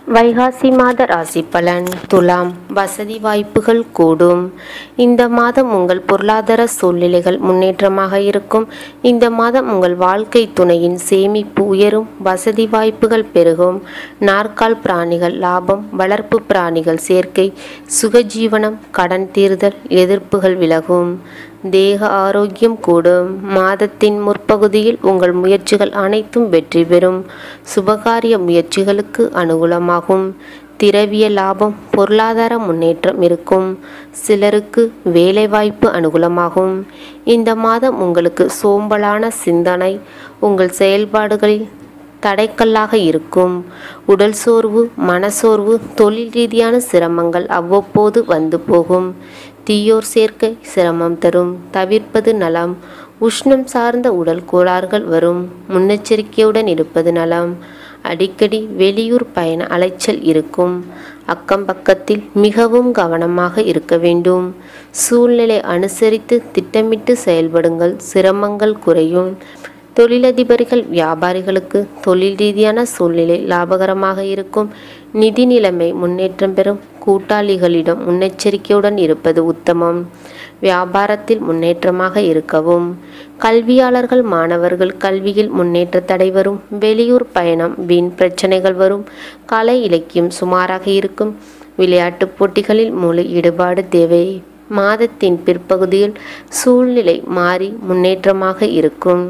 வைகாசி மாத ராசி பலன் துலாம் வசதி வாய்ப்புகள் கூடும் இந்த மாதம் உங்கள் பொருளாதார சூழ்நிலைகள் முன்னேற்றமாக இருக்கும் இந்த மாதம் உங்கள் வாழ்க்கை துணையின் சேமிப்பு உயரும் வசதி வாய்ப்புகள் பெருகும் நாற்கால் பிராணிகள் லாபம் வளர்ப்பு பிராணிகள் சேர்க்கை சுகஜீவனம் கடன் தீர்தல் எதிர்ப்புகள் விலகும் தேக ஆரோக்கியம் கூடும் மாதத்தின் முற்பகுதியில் உங்கள் முயற்சிகள் அனைத்தும் வெற்றி பெறும் சுபகாரிய முயற்சிகளுக்கு அனுகூலமாகும் திரவிய லாபம் பொருளாதார முன்னேற்றம் இருக்கும் சிலருக்கு வேலைவாய்ப்பு அனுகூலமாகும் இந்த மாதம் உங்களுக்கு சோம்பலான சிந்தனை உங்கள் செயல்பாடுகளில் தடைக்கல்லாக இருக்கும் உடல் சோர்வு மனசோர்வு தொழில் ரீதியான சிரமங்கள் அவ்வப்போது வந்து போகும் தீயோர் சேர்க்கை சிரமம் தரும் தவிர்ப்பது நலம் உஷ்ணம் சார்ந்த உடல் கோளாறுகள் வரும் முன்னெச்சரிக்கையுடன் இருப்பது நலம் அடிக்கடி வெளியூர் பயண அலைச்சல் இருக்கும் அக்கம் பக்கத்தில் மிகவும் கவனமாக இருக்க வேண்டும் சூழ்நிலை அனுசரித்து திட்டமிட்டு செயல்படுங்கள் சிரமங்கள் குறையும் தொழிலதிபர்கள் வியாபாரிகளுக்கு தொழில் ரீதியான சூழ்நிலை லாபகரமாக இருக்கும் நிதி நிலைமை முன்னேற்றம் பெறும் கூட்டாளிகளிடம் முன்னெச்சரிக்கையுடன் இருப்பது உத்தமம் வியாபாரத்தில் முன்னேற்றமாக இருக்கவும் கல்வியாளர்கள் மாணவர்கள் கல்வியில் முன்னேற்ற தடை வரும் வெளியூர் பயணம் வீண் பிரச்சனைகள் வரும் கலை இலக்கியம் சுமாராக இருக்கும் விளையாட்டுப் போட்டிகளில் முழு ஈடுபாடு தேவை மாதத்தின் பிற்பகுதியில் சூழ்நிலை மாறி முன்னேற்றமாக இருக்கும்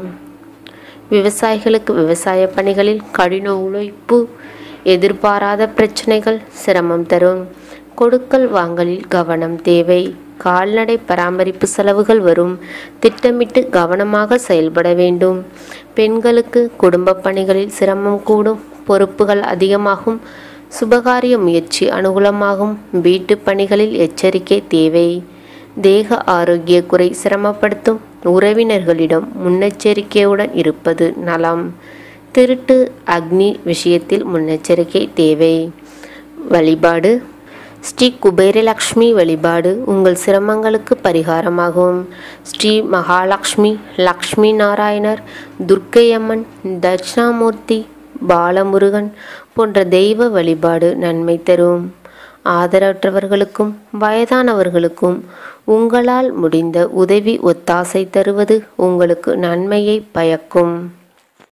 விவசாயிகளுக்கு விவசாய பணிகளில் கடின உழைப்பு எதிர்பாராத பிரச்சனைகள் சிரமம் தரும் கொடுக்கல் வாங்கலில் கவனம் தேவை கால்நடை பராமரிப்பு செலவுகள் வரும் திட்டமிட்டு கவனமாக செயல்பட வேண்டும் பெண்களுக்கு குடும்ப பணிகளில் சிரமம் கூடும் பொறுப்புகள் அதிகமாகும் சுபகாரிய முயற்சி அனுகூலமாகும் வீட்டு பணிகளில் எச்சரிக்கை தேவை தேக ஆரோக்கிய குறை சிரமப்படுத்தும் உறவினர்களிடம் முன்னெச்சரிக்கையுடன் இருப்பது நலம் திருட்டு அக்னி விஷயத்தில் முன்னெச்சரிக்கை தேவை வழிபாடு ஸ்ரீ குபேரலக்ஷ்மி வழிபாடு உங்கள் சிரமங்களுக்கு பரிகாரமாகும் ஸ்ரீ மகாலட்சுமி லக்ஷ்மி நாராயணர் துர்க்கையம்மன் தட்சிணாமூர்த்தி பாலமுருகன் போன்ற தெய்வ வழிபாடு நன்மை தரும் ஆதரவற்றவர்களுக்கும் வயதானவர்களுக்கும் உங்களால் முடிந்த உதவி ஒத்தாசை தருவது உங்களுக்கு நன்மையை பயக்கும்